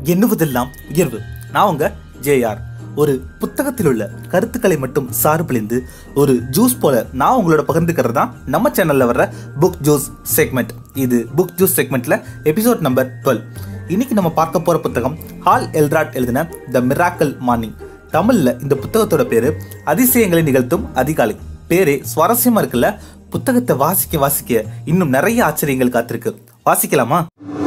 எண்ணுவதெல்லாம் உயர்வு நான் உங்க ஜேஆர் ஒரு புத்தகத்தில் உள்ள கருத்துக்களை மட்டும் சார்பிழிந்து ஒரு ஜூஸ் போல நான் உங்களோட பகிர்ந்துக்கிறது தான் நம்ம சேனல்ல வர்ற புக் ஜூஸ் செக்மெண்ட் இது புக் ஜூஸ் செக்மெண்ட்ல எபிசோட் நம்பர் டுவெல் இன்னைக்கு நம்ம பார்க்க போற புத்தகம் ஹால் எல்ராட் எழுதின த மிராக்கல் மார்னிங் தமிழ்ல இந்த புத்தகத்தோட பேரு அதிசயங்களை நிகழ்த்தும் அதிகாலை பேரே சுவாரஸ்யமா இருக்குல்ல புத்தகத்தை வாசிக்க வாசிக்க இன்னும் நிறைய ஆச்சரியங்கள் காத்திருக்கு வாசிக்கலாமா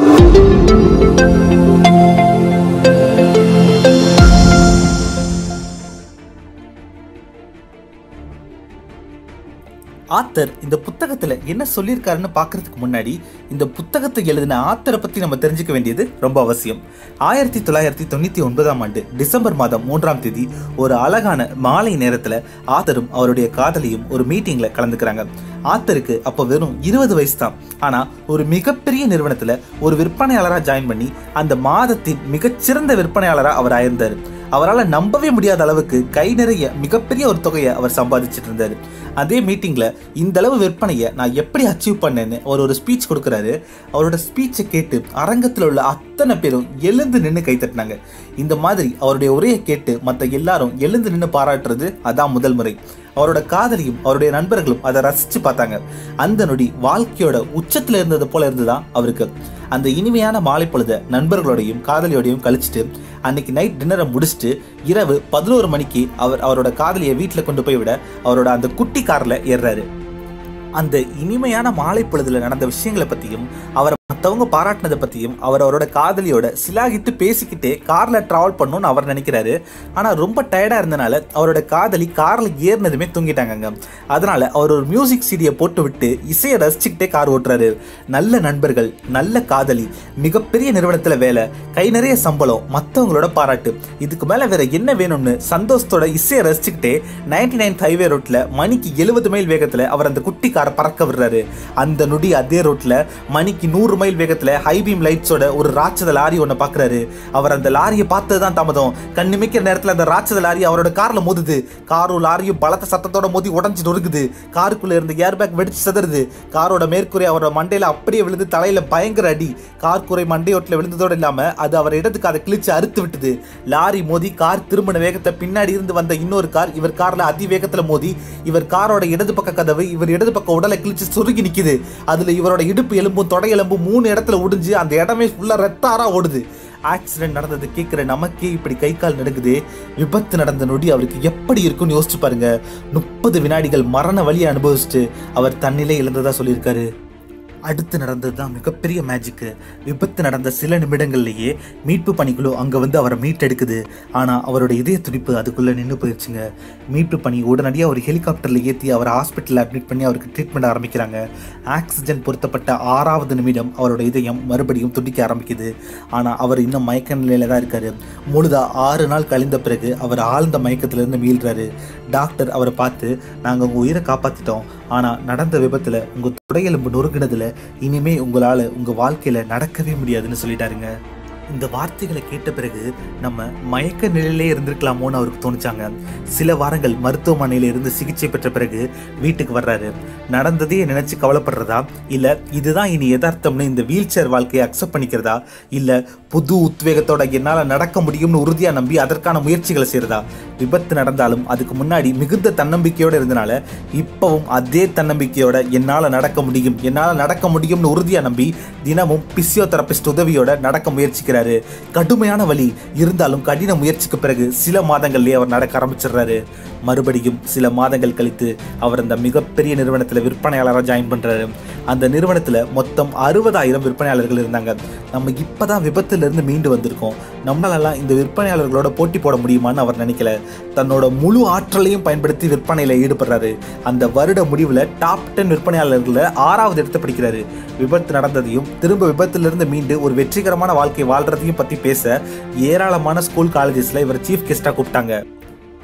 ஆத்தர் இந்த புத்தகத்துல என்ன சொல்லியிருக்காருன்னு பார்க்கறதுக்கு முன்னாடி இந்த புத்தகத்தை எழுதின ஆத்தரை பத்தி நம்ம தெரிஞ்சுக்க வேண்டியது ரொம்ப அவசியம் ஆயிரத்தி தொள்ளாயிரத்தி தொண்ணூத்தி ஒன்பதாம் ஆண்டு டிசம்பர் மாதம் மூன்றாம் தேதி ஒரு அழகான மாலை நேரத்துல ஆத்தரும் அவருடைய காதலியும் ஒரு மீட்டிங்ல கலந்துக்கிறாங்க ஆத்தருக்கு அப்போ வெறும் இருபது வயசு தான் ஆனா ஒரு மிகப்பெரிய நிறுவனத்துல ஒரு விற்பனையாளரா ஜாயின் பண்ணி அந்த மாதத்தின் மிகச்சிறந்த விற்பனையாளரா அவர் ஆயிருந்தாரு அவரால் நம்பவே முடியாத அளவுக்கு கை நிறைய மிகப்பெரிய ஒரு தொகையை அவர் சம்பாதிச்சிட்டு இருந்தாரு அதே மீட்டிங்ல இந்த அளவு விற்பனையை நான் எப்படி அச்சீவ் பண்ணேன்னு அவர் ஒரு ஸ்பீச் கொடுக்குறாரு அவரோட ஸ்பீச்சை கேட்டு அரங்கத்தில் உள்ள அத்தனை பேரும் எழுந்து நின்று கை தட்டினாங்க இந்த மாதிரி அவருடைய உரையை கேட்டு மற்ற எல்லாரும் எழுந்து நின்று பாராட்டுறது அதான் முதல் முறை அவரோட காதலியும் அவருடைய நண்பர்களும் அதை ரசிச்சு பார்த்தாங்க அந்த நொடி வாழ்க்கையோட உச்சத்துல இருந்தது போல இருந்துதான் அவருக்கு அந்த இனிமையான மாலை பொழுத நண்பர்களோடையும் காதலியோடையும் கழிச்சிட்டு அன்னைக்கு நைட் டின்னரை முடிச்சுட்டு இரவு பதினோரு மணிக்கு அவர் அவரோட காதலியை வீட்டில் கொண்டு போய் விட அவரோட அந்த குட்டி கார்ல ஏறுறாரு அந்த இனிமையான மாலை பொழுதுல நடந்த விஷயங்களை பத்தியும் அவரை மற்றவங்க பாராட்டினதை பத்தியும் அவர் அவரோட காதலியோட சிலாகிட்டு பேசிக்கிட்டே கார்ல டிராவல் பண்ணணும்னு அவர் நினைக்கிறாரு ஆனா ரொம்ப டயர்டா இருந்தனால அவரோட காதலி கார்ல ஏறினதுமே தூங்கிட்டாங்க அதனால அவர் ஒரு மியூசிக் சீடியை போட்டு விட்டு இசையை ரசிச்சுக்கிட்டே கார் ஓட்டுறாரு நல்ல நண்பர்கள் நல்ல காதலி மிகப்பெரிய நிறுவனத்துல வேலை கை நிறைய சம்பளம் மற்றவங்களோட பாராட்டு இதுக்கு மேல வேற என்ன வேணும்னு சந்தோஷத்தோட இசையை ரசிச்சுக்கிட்டே நைன்டி நைன் ஹைவே ரோட்ல மணிக்கு எழுபது மைல் வேகத்துல அவர் அந்த குட்டி காரை பறக்க விடுறாரு அந்த நொடி அதே ரோட்ல மணிக்கு நூறு மைல் வேகத்துல ஹைபீம் லைட்ஸோட ஒரு ராட்சத லாரி ஒன்று பாக்குறாரு அவர் அந்த லாரியை பார்த்தது தான் தாமதம் கண்ணிமைக்கிற நேரத்துல அந்த ராட்சத லாரி அவரோட கார்ல மோதுது காரும் லாரியும் பலத்த சத்தத்தோட மோதி உடஞ்சு நொறுக்குது காருக்குள்ள இருந்த ஏர் பேக் வெடிச்சு சிதறுது காரோட மேற்கூரை அவரோட மண்டையில அப்படியே விழுந்து தலையில பயங்கர அடி கார் கூரை மண்டையோட்டில் விழுந்ததோடு இல்லாம அது அவர் இடத்துக்கு அதை கிழிச்சு அறுத்து விட்டுது லாரி மோதி கார் திரும்பின வேகத்தை பின்னாடி இருந்து வந்த இன்னொரு கார் இவர் கார்ல அதிவேகத்துல மோதி இவர் காரோட இடது பக்க கதவு இவர் இடது பக்க உடலை கிழிச்சு சுருங்கி நிக்குது அதுல இவரோட இடுப்பு எலும்பும் தொடை எலும்பும் மூணு இடத்துல உடிஞ்சு அந்த இடமே ஃபுல்லா ரத்தாரா ஓடுது ஆக்சிடென்ட் நடந்தது கேட்குற நமக்கே இப்படி கை கால் நடுக்குது விபத்து நடந்த நொடி அவருக்கு எப்படி இருக்கும்னு யோசிச்சு பாருங்க முப்பது வினாடிகள் மரண வழியை அனுபவிச்சுட்டு அவர் தன்னிலே இழந்ததா சொல்லியிருக்காரு அடுத்து நடந்தது தான் மிகப்பெரிய மேஜிக்கு விபத்து நடந்த சில நிமிடங்கள்லேயே மீட்பு பணிக்குழு அங்கே வந்து அவரை மீட்டெடுக்குது ஆனால் அவரோட இதய துடிப்பு அதுக்குள்ளே நின்று போயிடுச்சுங்க மீட்பு பணி உடனடியாக ஒரு ஹெலிகாப்டரில் ஏற்றி அவரை ஹாஸ்பிட்டலில் அட்மிட் பண்ணி அவருக்கு ட்ரீட்மெண்ட் ஆரம்பிக்கிறாங்க ஆக்சிஜன் பொருத்தப்பட்ட ஆறாவது நிமிடம் அவரோட இதயம் மறுபடியும் துடிக்க ஆரம்பிக்குது ஆனால் அவர் இன்னும் மயக்க நிலையில தான் இருக்காரு முழுதா ஆறு நாள் கழிந்த பிறகு அவர் ஆழ்ந்த மயக்கத்திலிருந்து மீள்றாரு டாக்டர் அவரை பார்த்து நாங்கள் உங்கள் உயிரை காப்பாற்றிட்டோம் ஆனால் நடந்த விபத்தில் உங்கள் தொடையெலும்பு நொறுங்கினதுல இனிமே உங்களால் உங்கள் வாழ்க்கையில் நடக்கவே முடியாதுன்னு சொல்லிட்டாருங்க இந்த வார்த்தைகளை கேட்ட பிறகு நம்ம மயக்க நிலையிலே இருந்திருக்கலாமோன்னு அவருக்கு தோணுச்சாங்க சில வாரங்கள் மருத்துவமனையில இருந்து சிகிச்சை பெற்ற பிறகு வீட்டுக்கு வர்றாரு நடந்ததே நினைச்சு கவலைப்படுறதா இல்ல இதுதான் இனி யதார்த்தம்னு இந்த வீல் சேர் வாழ்க்கையை அக்செப்ட் பண்ணிக்கிறதா இல்ல புது உத்வேகத்தோட என்னால நடக்க முடியும்னு உறுதியா நம்பி அதற்கான முயற்சிகளை செய்யறதா விபத்து நடந்தாலும் அதுக்கு முன்னாடி மிகுந்த தன்னம்பிக்கையோட இருந்தனால இப்பவும் அதே தன்னம்பிக்கையோட என்னால நடக்க முடியும் என்னால நடக்க முடியும்னு உறுதியா நம்பி தினமும் பிசியோதெரபிஸ்ட் உதவியோட நடக்க முயற்சிக்கிறாரு கடுமையான வழி இருந்தாலும் கடின முயற்சிக்கு பிறகு சில மாதங்கள்லயே அவர் நடக்க ஆரம்பிச்சிடுறாரு மறுபடியும் சில மாதங்கள் கழித்து அவர் அந்த மிகப்பெரிய நிறுவனத்தில் விற்பனையாளராக ஜாயின் பண்றாரு அந்த நிறுவனத்தில் மொத்தம் அறுபதாயிரம் விற்பனையாளர்கள் இருந்தாங்க நம்ம இப்பதான் விபத்துல இருந்து மீண்டு வந்திருக்கோம் நம்மளாலாம் இந்த விற்பனையாளர்களோட போட்டி போட முடியுமான்னு அவர் நினைக்கல தன்னோட முழு ஆற்றலையும் பயன்படுத்தி விற்பனையில ஈடுபடுறாரு அந்த வருட முடிவுல டாப் டென் விற்பனையாளர்கள ஆறாவது இடத்தை பிடிக்கிறாரு விபத்து நடந்ததையும் திரும்ப விபத்திலிருந்து மீண்டு ஒரு வெற்றிகரமான வாழ்க்கை வாழ்றதையும் பத்தி பேச ஏராளமான ஸ்கூல் காலேஜஸ்ல இவர் சீஃப் கெஸ்டா கூப்பிட்டாங்க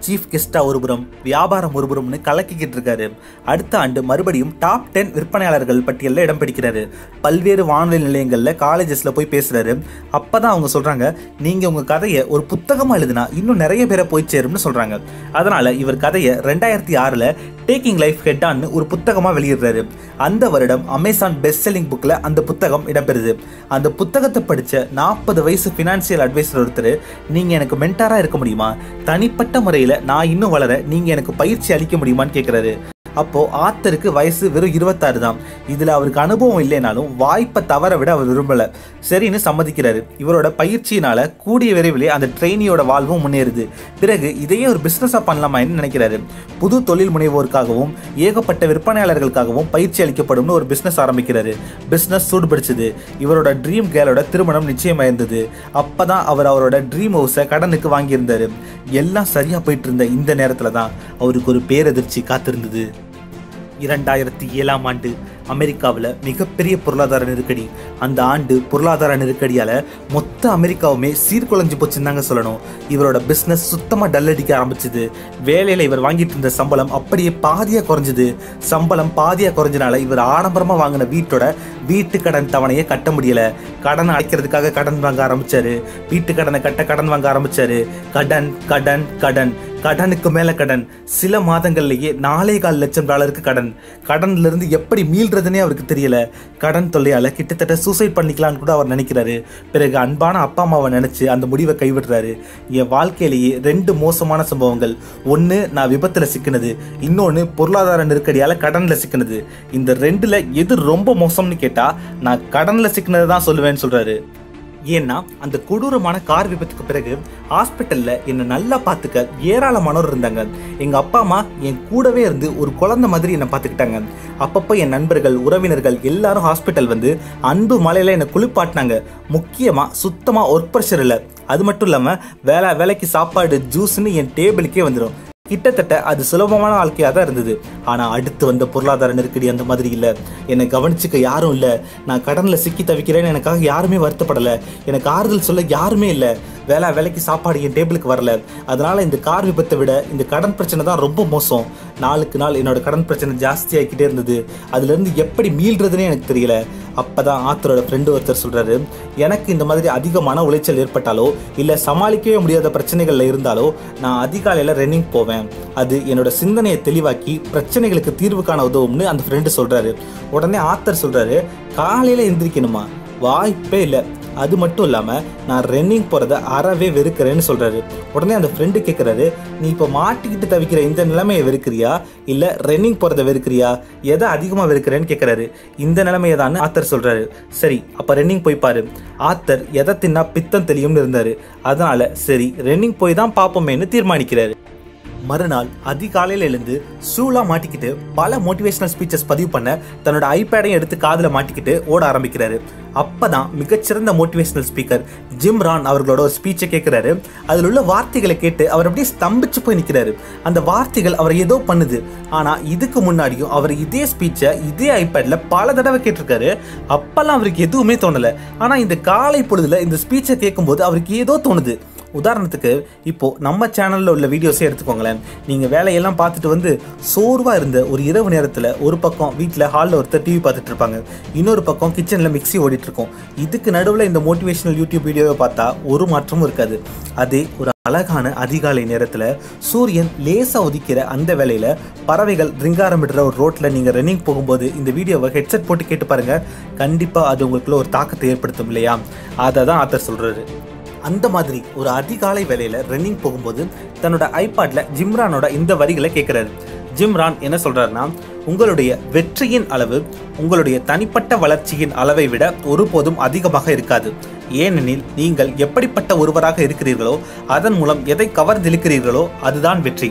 சீஃப் கெஸ்டா ஒருபுறம் வியாபாரம் ஒருபுறம்னு கலக்கிக்கிட்டு இருக்காரு அடுத்த ஆண்டு மறுபடியும் டாப் டென் விற்பனையாளர்கள் பட்டியலில் இடம் பிடிக்கிறாரு பல்வேறு வானொலி நிலையங்களில் காலேஜஸில் போய் பேசுறாரு அப்பதான் அவங்க சொல்றாங்க நீங்க உங்க கதையை ஒரு புத்தகமா எழுதினா இன்னும் நிறைய பேரை போய் சேரும்னு சொல்றாங்க அதனால இவர் கதையை ரெண்டாயிரத்தி ஆறுல டேக்கிங் லைஃப் ஹெட்டான்னு ஒரு புத்தகமா வெளியிடுறாரு அந்த வருடம் அமேசான் பெஸ்ட் செல்லிங் புக்ல அந்த புத்தகம் இடம்பெறுது அந்த புத்தகத்தை படிச்ச நாற்பது வயசு ஃபினான்சியல் அட்வைசர் ஒருத்தர் நீங்க எனக்கு மென்டாரா இருக்க முடியுமா தனிப்பட்ட முறையில் நான் இன்னும் வளர நீங்க எனக்கு பயிற்சி அளிக்க முடியுமான்னு கேட்குறாரு அப்போ ஆத்தருக்கு வயசு வெறும் இருபத்தாறு தான் இதுல அவருக்கு அனுபவம் இல்லைனாலும் வாய்ப்பை தவற விட அவர் விரும்பல சரின்னு சம்மதிக்கிறாரு இவரோட பயிற்சியினால கூடிய விரைவிலே அந்த ட்ரெயினியோட வாழ்வும் முன்னேறுது பிறகு இதையே ஒரு பிசினஸா பண்ணலாமான்னு நினைக்கிறாரு புது தொழில் முனைவோருக்காகவும் ஏகப்பட்ட விற்பனையாளர்களுக்காகவும் பயிற்சி அளிக்கப்படும்னு ஒரு பிசினஸ் ஆரம்பிக்கிறாரு பிசினஸ் சூடுபிடிச்சது இவரோட ட்ரீம் கேலோட திருமணம் நிச்சயமாயிருந்தது அப்பதான் அவர் அவரோட ட்ரீம் ஹவுஸை கடனுக்கு வாங்கியிருந்தாரு எல்லாம் சரியா போயிட்டு இருந்த இந்த நேரத்துல தான் அவருக்கு ஒரு பேரதிர்ச்சி காத்திருந்தது இரண்டாயிரத்தி ஏழாம் ஆண்டு அமெரிக்காவில் மிகப்பெரிய பொருளாதார நெருக்கடி அந்த ஆண்டு பொருளாதார நெருக்கடியால் மொத்த அமெரிக்காவுமே சீர்குலைஞ்சு போச்சுன்னு தாங்க சொல்லணும் இவரோட பிஸ்னஸ் சுத்தமாக டல்லடிக்க ஆரம்பிச்சுது வேலையில் இவர் வாங்கிட்டு இருந்த சம்பளம் அப்படியே பாதியாக குறைஞ்சுது சம்பளம் பாதியாக குறைஞ்சனால இவர் ஆடம்பரமாக வாங்கின வீட்டோட வீட்டு கடன் தவணையை கட்ட முடியல கடன் அடைக்கிறதுக்காக கடன் வாங்க ஆரம்பிச்சாரு வீட்டு கடனை கட்ட கடன் வாங்க ஆரம்பிச்சாரு கடன் கடன் கடன் கடனுக்கு மேல கடன் சில மாதங்கள்லயே நாலே கால் லட்சம் டாலருக்கு கடன் கடன்ல இருந்து எப்படி மீள்றதுனே அவருக்கு தெரியல கடன் தொல்லையால கிட்டத்தட்ட சூசைட் பண்ணிக்கலாம்னு கூட அவர் நினைக்கிறாரு பிறகு அன்பான அப்பா அம்மாவை நினைச்சு அந்த முடிவை கைவிடுறாரு என் வாழ்க்கையிலேயே ரெண்டு மோசமான சம்பவங்கள் ஒன்று நான் விபத்துல சிக்கினது இன்னொன்று பொருளாதார நெருக்கடியால கடன்ல சிக்கினது இந்த ரெண்டுல எது ரொம்ப மோசம்னு கேட்டா நான் கடன்ல சிக்கினது தான் சொல்லுவேன்னு சொல்றாரு ஏன்னா அந்த கொடூரமான கார் விபத்துக்கு பிறகு ஹாஸ்பிட்டல்ல என்னை நல்லா பார்த்துக்க ஏராளமானோர் இருந்தாங்க எங்க அப்பா அம்மா என் கூடவே இருந்து ஒரு குழந்தை மாதிரி என்னை பார்த்துக்கிட்டாங்க அப்பப்போ என் நண்பர்கள் உறவினர்கள் எல்லாரும் ஹாஸ்பிட்டல் வந்து அன்பு மலையில என்னை குளிப்பாட்டினாங்க முக்கியமா சுத்தமா ஒர்க் ப்ரெஷர் இல்லை அது மட்டும் இல்லாம வேலை வேலைக்கு சாப்பாடு ஜூஸ்னு என் டேபிளுக்கே வந்துடும் கிட்டத்தட்ட அது சுலபமான வாழ்க்கையாக தான் இருந்தது ஆனால் அடுத்து வந்த பொருளாதார நெருக்கடி அந்த மாதிரி இல்லை என்னை கவனிச்சுக்க யாரும் இல்லை நான் கடனில் சிக்கி தவிக்கிறேன்னு எனக்காக யாருமே வருத்தப்படலை எனக்கு ஆறுதல் சொல்ல யாருமே இல்லை வேலை வேலைக்கு சாப்பாடு என் டேபிளுக்கு வரல அதனால இந்த கார் விபத்தை விட இந்த கடன் பிரச்சனை தான் ரொம்ப மோசம் நாளுக்கு நாள் என்னோட கடன் பிரச்சனை ஜாஸ்தியாகிக்கிட்டே இருந்தது அதுலேருந்து எப்படி மீள்றதுனே எனக்கு தெரியல அப்பதான் ஆத்தரோட ஃப்ரெண்டு ஒருத்தர் சொல்றாரு எனக்கு இந்த மாதிரி அதிகமான உளைச்சல் ஏற்பட்டாலோ இல்லை சமாளிக்கவே முடியாத பிரச்சனைகள்ல இருந்தாலோ நான் அதிகாலையில் ரன்னிங் போவேன் அது என்னோட சிந்தனையை தெளிவாக்கி பிரச்சனைகளுக்கு தீர்வு காண உதவும்னு அந்த ஃப்ரெண்டு சொல்றாரு உடனே ஆத்தர் சொல்றாரு காலையில எந்திரிக்கணுமா வாய்ப்பே இல்லை அது மட்டும் இல்லாமல் நான் ரன்னிங் போகிறத அறவே வெறுக்கிறேன்னு சொல்கிறாரு உடனே அந்த ஃப்ரெண்டு கேட்குறாரு நீ இப்போ மாட்டிக்கிட்டு தவிக்கிற இந்த நிலைமையை வெறுக்கிறியா இல்லை ரன்னிங் போகிறத வெறுக்கிறியா எதை அதிகமாக வெறுக்கிறேன்னு கேட்குறாரு இந்த நிலைமையை தான் ஆத்தர் சொல்கிறாரு சரி அப்போ ரன்னிங் போய் பாரு ஆத்தர் எதை தின்னா பித்தம் தெரியும்னு இருந்தார் அதனால சரி ரன்னிங் போய் தான் பார்ப்போமேன்னு தீர்மானிக்கிறாரு மறுநாள் அதிகாலையில் எழுந்து ஷூலா மாட்டிக்கிட்டு பல மோட்டிவேஷனல் ஸ்பீச்சஸ் பதிவு பண்ண தன்னோட ஐபேடையும் எடுத்து காதில் மாட்டிக்கிட்டு ஓட ஆரம்பிக்கிறாரு அப்பதான் மிகச்சிறந்த மோட்டிவேஷனல் ஸ்பீக்கர் ஜிம் ரான் அவர்களோட ஒரு ஸ்பீச்சை கேட்கிறாரு அதில் உள்ள வார்த்தைகளை கேட்டு அவர் அப்படியே ஸ்தம்பிச்சு போய் நிற்கிறாரு அந்த வார்த்தைகள் அவரை ஏதோ பண்ணுது ஆனா இதுக்கு முன்னாடியும் அவர் இதே ஸ்பீச்சை இதே ஐபேட்ல பல தடவை கேட்டிருக்காரு அப்பெல்லாம் அவருக்கு எதுவுமே தோணல ஆனா இந்த காலை பொழுதுல இந்த ஸ்பீச்சை கேட்கும்போது அவருக்கு ஏதோ தோணுது உதாரணத்துக்கு இப்போ நம்ம சேனல்ல உள்ள வீடியோஸே எடுத்துக்கோங்களேன் நீங்க வேலையெல்லாம் பார்த்துட்டு வந்து சோர்வா இருந்த ஒரு இரவு நேரத்துல ஒரு பக்கம் வீட்டில் ஹாலில் ஒருத்தர் டிவி பார்த்துட்டு இருப்பாங்க இன்னொரு பக்கம் கிச்சன்ல மிக்ஸி ஓடிட்டு இருக்கும் இதுக்கு நடுவில் இந்த மோட்டிவேஷனல் யூடியூப் வீடியோவை பார்த்தா ஒரு மாற்றமும் இருக்காது அதே ஒரு அழகான அதிகாலை நேரத்தில் சூரியன் லேசா உதிக்கிற அந்த வேளையில பறவைகள் ரிங்காரமிடுற ஒரு ரோட்ல நீங்க ரன்னிங் போகும்போது இந்த வீடியோவை ஹெட்செட் போட்டு கேட்டு பாருங்க கண்டிப்பா அது உங்களுக்குள்ள ஒரு தாக்கத்தை ஏற்படுத்தும் இல்லையா அதை தான் ஆத்தர் சொல்றாரு அந்த மாதிரி ஒரு அதிகாலை வேலையில ரன்னிங் போகும்போது தன்னோட ஐபாட்ல ஜிம்ரானோட இந்த வரிகளை கேட்கிறாரு ஜிம்ரான் என்ன சொல்றாருன்னா உங்களுடைய வெற்றியின் அளவு உங்களுடைய தனிப்பட்ட வளர்ச்சியின் அளவை விட ஒருபோதும் அதிகமாக இருக்காது ஏனெனில் நீங்கள் எப்படிப்பட்ட ஒருவராக இருக்கிறீர்களோ அதன் மூலம் எதை கவர்ந்திழுக்கிறீர்களோ அதுதான் வெற்றி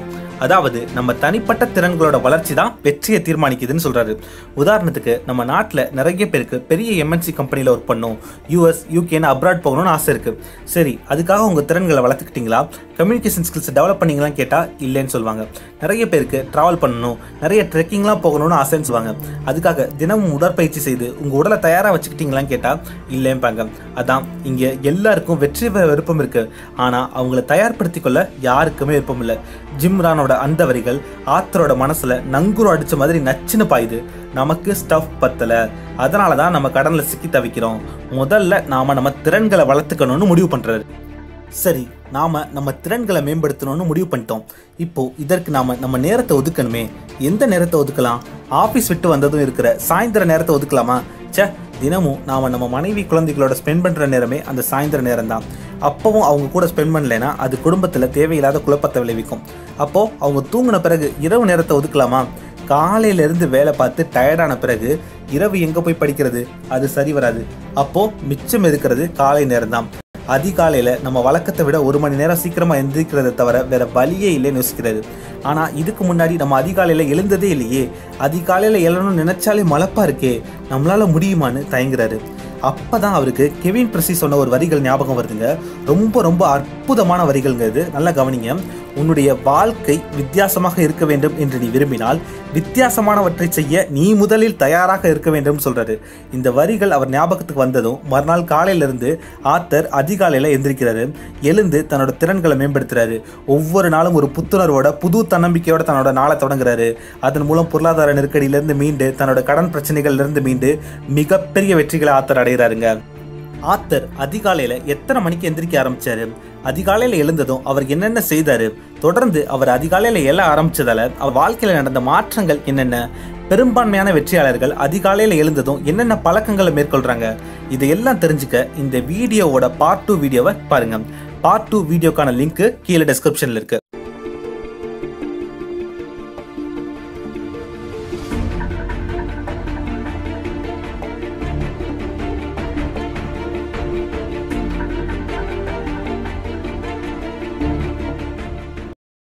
அதாவது நம்ம தனிப்பட்ட திறன்களோட வளர்ச்சி தான் வெற்றியை தீர்மானிக்குதுன்னு சொல்றாரு உதாரணத்துக்கு நம்ம நாட்டில் நிறைய பேருக்கு பெரிய எம்என்சி கம்பெனியில் ஒர்க் பண்ணும் யூஎஸ் யூகேன்னு அப்ராட் போகணும்னு ஆசை இருக்கு சரி அதுக்காக உங்க திறன்களை வளர்த்துக்கிட்டீங்களா கம்யூனிகேஷன் ஸ்கில்ஸ் டெவலப் பண்ணீங்களான்னு கேட்டால் இல்லைன்னு சொல்லுவாங்க நிறைய பேருக்கு ட்ராவல் பண்ணணும் நிறைய ட்ரெக்கிங்லாம் போகணும்னு ஆசைன்னு சொல்லுவாங்க அதுக்காக தினமும் உடற்பயிற்சி செய்து உங்கள் உடலை தயாராக வச்சுக்கிட்டீங்களான்னு கேட்டால் இல்லைம்பாங்க அதான் இங்கே எல்லாருக்கும் வெற்றி பெற விருப்பம் இருக்கு ஆனால் அவங்கள தயார்படுத்திக் கொள்ள யாருக்குமே விருப்பம் இல்லை ஜிம்ரானோட அந்த வரிகள் ஆத்தரோட மனசுல நங்குரு அடிச்ச மாதிரி நச்சுன்னு பாயுது நமக்கு ஸ்டஃப் பத்தல அதனால தான் நம்ம கடன்ல சிக்கி தவிக்கிறோம் முதல்ல நாம நம்ம திறன்களை வளர்த்துக்கணும்னு முடிவு பண்றாரு சரி நாம நம்ம திறன்களை மேம்படுத்தணும்னு முடிவு பண்ணிட்டோம் இப்போ இதற்கு நாம நம்ம நேரத்தை ஒதுக்கணுமே எந்த நேரத்தை ஒதுக்கலாம் ஆபீஸ் விட்டு வந்ததும் இருக்கிற சாயந்தர நேரத்தை ஒதுக்கலாமா ச்சே தினமும் நாம நம்ம மனைவி குழந்தைகளோட ஸ்பெண்ட் பண்ற நேரமே அந்த சாயந்தர நேரம் தான் அப்பவும் அவங்க கூட ஸ்பெண்ட் பண்ணலைன்னா அது குடும்பத்துல தேவையில்லாத குழப்பத்தை விளைவிக்கும் அப்போ அவங்க தூங்கின பிறகு இரவு நேரத்தை ஒதுக்கலாமா காலையில இருந்து வேலை பார்த்து டயர்டான பிறகு இரவு எங்க போய் படிக்கிறது அது சரி வராது அப்போ மிச்சம் இருக்கிறது காலை நேரம் தான் அதிகாலையில நம்ம வழக்கத்தை விட ஒரு மணி நேரம் சீக்கிரமா எந்திரிக்கிறத தவிர வேற வழியே இல்லைன்னு யோசிக்கிறாரு ஆனா இதுக்கு முன்னாடி நம்ம அதிகாலையில எழுந்ததே இல்லையே அதிகாலையில எழணும்னு நினைச்சாலே மலப்பா இருக்கே நம்மளால முடியுமான்னு தயங்குறாரு அப்பதான் அவருக்கு கெவின் பிரசி சொன்ன ஒரு வரிகள் ஞாபகம் வருதுங்க ரொம்ப ரொம்ப அற்புதமான வரிகள்ங்க இது நல்லா கவனிங்க உன்னுடைய வாழ்க்கை வித்தியாசமாக இருக்க வேண்டும் என்று நீ விரும்பினால் வித்தியாசமானவற்றை செய்ய நீ முதலில் தயாராக இருக்க வேண்டும் சொல்றாரு இந்த வரிகள் அவர் ஞாபகத்துக்கு வந்ததும் மறுநாள் காலையில இருந்து ஆத்தர் அதிகாலையில எந்திரிக்கிறாரு எழுந்து தன்னோட திறன்களை மேம்படுத்துறாரு ஒவ்வொரு நாளும் ஒரு புத்துணர்வோட புது தன்னம்பிக்கையோட தன்னோட நாளை தொடங்குறாரு அதன் மூலம் பொருளாதார நெருக்கடியிலிருந்து மீண்டு தன்னோட கடன் பிரச்சனைகள்ல இருந்து மீண்டு மிகப்பெரிய வெற்றிகளை ஆத்தர் அடைகிறாருங்க ஆத்தர் அதிகாலையில எத்தனை மணிக்கு எந்திரிக்க ஆரம்பிச்சாரு அதிகாலையில எழுந்ததும் அவர் என்னென்ன செய்தாரு தொடர்ந்து அவர் அதிகாலையில எழ ஆரம்பிச்சதால அவர் வாழ்க்கையில நடந்த மாற்றங்கள் என்னென்ன பெரும்பான்மையான வெற்றியாளர்கள் அதிகாலையில எழுந்ததும் என்னென்ன பழக்கங்களை மேற்கொள்றாங்க இதையெல்லாம் தெரிஞ்சுக்க இந்த வீடியோவோட பார்ட் டூ வீடியோவை பாருங்க பார்ட் டூ வீடியோக்கான லிங்க் கீழே டிஸ்கிரிப்ஷன்ல இருக்கு